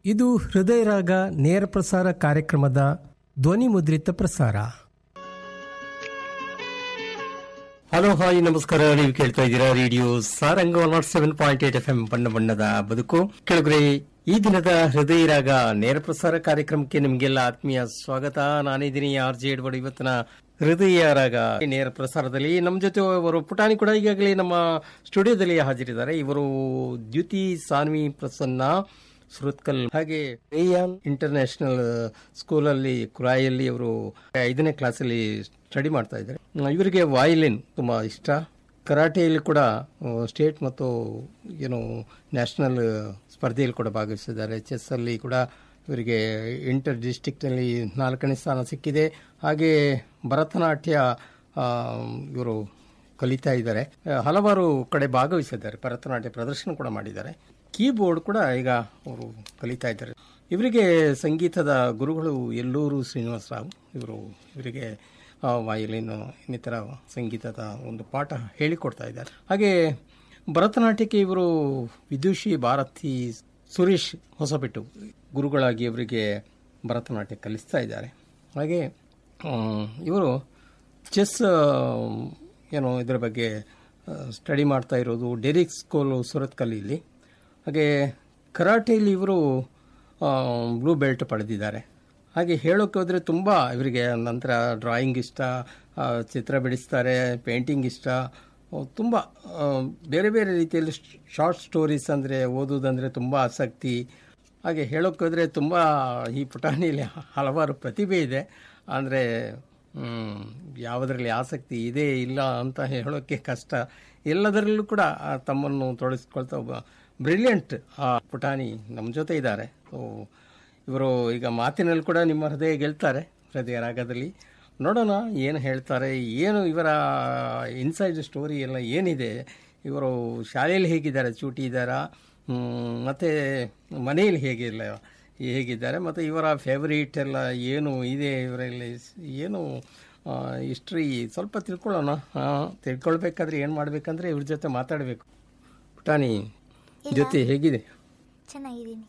ಇದು ಹೃದಯ ರಾಗ ನೇರ ಪ್ರಸಾರ ಕಾರ್ಯಕ್ರಮದ ಧ್ವನಿ ಮುದ್ರಿತ ಪ್ರಸಾರ ಹಲೋ ಹಾಯ್ ನಮಸ್ಕಾರ ನೀವು ಕೇಳ್ತಾ ಇದ್ದೀರಾ radio Saranga naught seven point eight F M ಬಣ್ಣ ಬಣ್ಣದ ಬದುಕು ಕೆಳಗರೆ ಈ ದಿನದ ಹೃದಯ ರಾಗ ನೇರ ಪ್ರಸಾರ ಕಾರ್ಯಕ್ರಮಕ್ಕೆ ನಿಮಗೆಲ್ಲ ಆತ್ಮೀಯ ಸ್ವಾಗತ ನಾನಿದ್ದೀನಿ ಆರ್ ಜೆ ಎಡ್ವಡ್ ಇವತ್ತಿನ ಹೃದಯ ರಾಗ ನೇರ ಪ್ರಸಾರದಲ್ಲಿ ನಮ್ಮ ಜೊತೆ ಅವರು ಪುಟಾಣಿ ಕೂಡ ಈಗಾಗಲೇ ನಮ್ಮ ಸ್ಟುಡಿಯೋದಲ್ಲಿ ಹಾಜರಿದ್ದಾರೆ ಇವರು ದ್ಯುತಿ ಸಾನ್ವಿ ಪ್ರಸನ್ನ ಸುರತ್ಕಲ್ ಹಾಗೆ ರೇಯಾನ್ ಇಂಟರ್ನ್ಯಾಷನಲ್ ಸ್ಕೂಲಲ್ಲಿ ಕುರಾಯಲ್ಲಿ ಅವರು ಐದನೇ ಕ್ಲಾಸಲ್ಲಿ ಸ್ಟಡಿ ಮಾಡ್ತಾ ಇದ್ದಾರೆ ಇವರಿಗೆ ವಾಯಿಲಿನ್ ತುಂಬಾ ಇಷ್ಟ ಕರಾಟೆಯಲ್ಲಿ ಕೂಡ ಸ್ಟೇಟ್ ಮತ್ತು ಏನು ನ್ಯಾಷನಲ್ ಸ್ಪರ್ಧೆಯಲ್ಲಿ ಕೂಡ ಭಾಗವಹಿಸಿದ್ದಾರೆ ಚೆಸ್ ಅಲ್ಲಿ ಕೂಡ ಇವರಿಗೆ ಇಂಟರ್ ಡಿಸ್ಟಿಕ್ನಲ್ಲಿ ನಾಲ್ಕನೇ ಸ್ಥಾನ ಸಿಕ್ಕಿದೆ ಹಾಗೆ ಭರತನಾಟ್ಯ ಆ, ಇವರು ಕಲಿತಾ ಇದ್ದಾರೆ ಆ, ಹಲವಾರು ಕಡೆ ಭಾಗವಹಿಸಿದ್ದಾರೆ ಭರತನಾಟ್ಯ ಪ್ರದರ್ಶನ ಕೂಡ ಮಾಡಿದ್ದಾರೆ ಕೀಬೋರ್ಡ್ ಕೂಡ ಈಗ ಅವರು ಕಲಿತಾ ಇದ್ದಾರೆ ಇವರಿಗೆ ಸಂಗೀತದ ಗುರುಗಳು ಎಲ್ಲೂರು ಶ್ರೀನಿವಾಸರಾವ್ ಇವರು ಇವರಿಗೆ ಆ, ವಯಲಿನ್ ಇನ್ನಿತರ ಸಂಗೀತದ ಒಂದು ಪಾಠ ಹೇಳಿಕೊಡ್ತಾ ಇದ್ದಾರೆ ಹಾಗೆ ಭರತನಾಟ್ಯಕ್ಕೆ ಇವರು ವಿದುಷಿ ಭಾರತಿ ಸುರೇಶ್ ಹೊಸಬೆಟ್ಟು ಗುರುಗಳಾಗಿ ಇವರಿಗೆ ಭರತನಾಟ್ಯ ಕಲಿಸ್ತಾ ಇದ್ದಾರೆ ಹಾಗೆ ಆ, ಇವರು ಚೆಸ್ ಏನು ಇದರ ಬಗ್ಗೆ ಸ್ಟಡಿ ಮಾಡ್ತಾ ಇರೋದು ಡೆರಿಕ್ ಸ್ಕೂಲು ಸುರತ್ಕಲ್ಲಿಲಿ ಹಾಗೆ ಕರಾಟೆಯಲ್ಲಿ ಇವರು ಬ್ಲೂ ಬೆಲ್ಟ್ ಪಡೆದಿದ್ದಾರೆ ಹಾಗೆ ಹೇಳೋಕೆ ಹೋದರೆ ತುಂಬ ಇವರಿಗೆ ನಂತರ ಡ್ರಾಯಿಂಗ್ ಇಷ್ಟ ಆ, ಚಿತ್ರ ಬಿಡಿಸ್ತಾರೆ ಪೇಂಟಿಂಗ್ ಇಷ್ಟ ತುಂಬ ಬೇರೆ ಬೇರೆ ರೀತಿಯಲ್ಲಿ ಶಾರ್ಟ್ ಸ್ಟೋರೀಸ್ ಅಂದರೆ ಓದೋದಂದರೆ ತುಂಬ ಆಸಕ್ತಿ ಹಾಗೆ ಹೇಳೋಕೆ ಹೋದರೆ ತುಂಬ ಈ ಪುಟಾಣಿಯಲ್ಲಿ ಹಲವಾರು ಪ್ರತಿಭೆ ಇದೆ ಅಂದರೆ ಯಾವುದರಲ್ಲಿ ಆಸಕ್ತಿ ಇದೆ ಇಲ್ಲ ಅಂತ ಹೇಳೋಕ್ಕೆ ಕಷ್ಟ ಎಲ್ಲದರಲ್ಲೂ ಕೂಡ ಆ ತಮ್ಮನ್ನು ತೊಡಗಿಸ್ಕೊಳ್ತಾ ಒಬ್ಬ ಬ್ರಿಲಿಯಂಟ್ ಆ ಪುಟಾಣಿ ನಮ್ಮ ಜೊತೆ ಇದ್ದಾರೆ ಸೊ ಇವರು ಈಗ ಮಾತಿನಲ್ಲಿ ಕೂಡ ನಿಮ್ಮ ಹೃದಯ ಗೆಲ್ತಾರೆ ಹೃದಯ ರಾಗದಲ್ಲಿ ನೋಡೋಣ ಏನು ಹೇಳ್ತಾರೆ ಏನು ಇವರ ಇನ್ಸೈಡ್ ಸ್ಟೋರಿ ಎಲ್ಲ ಏನಿದೆ ಇವರು ಶಾಲೆಯಲ್ಲಿ ಹೇಗಿದ್ದಾರೆ ಚೂಟಿ ಇದ್ದಾರಾ ಹ್ಮ್, ಮತ್ತೆ ಮನೆಯಲ್ಲಿ ಹೇಗಿಲ್ಲ ಹೇಗಿದ್ದಾರೆ ಮತ್ತು ಇವರ ಫೇವರೇಟ್ ಎಲ್ಲ ಏನು ಇದೆ ಇವರಲ್ಲಿ ಏನು ಹಿಸ್ಟ್ರಿ ಸ್ವಲ್ಪ ತಿಳ್ಕೊಳ್ಳೋಣ ಆ, ತಿಳ್ಕೊಳ್ಬೇಕಾದ್ರೆ ಏನು ಮಾಡಬೇಕಂದ್ರೆ ಇವ್ರ ಜೊತೆ ಮಾತಾಡಬೇಕು ಪುಟಾಣಿ ಜೊತೆ ಹೇಗಿದೆ ಚೆನ್ನಾಗಿದ್ದೀನಿ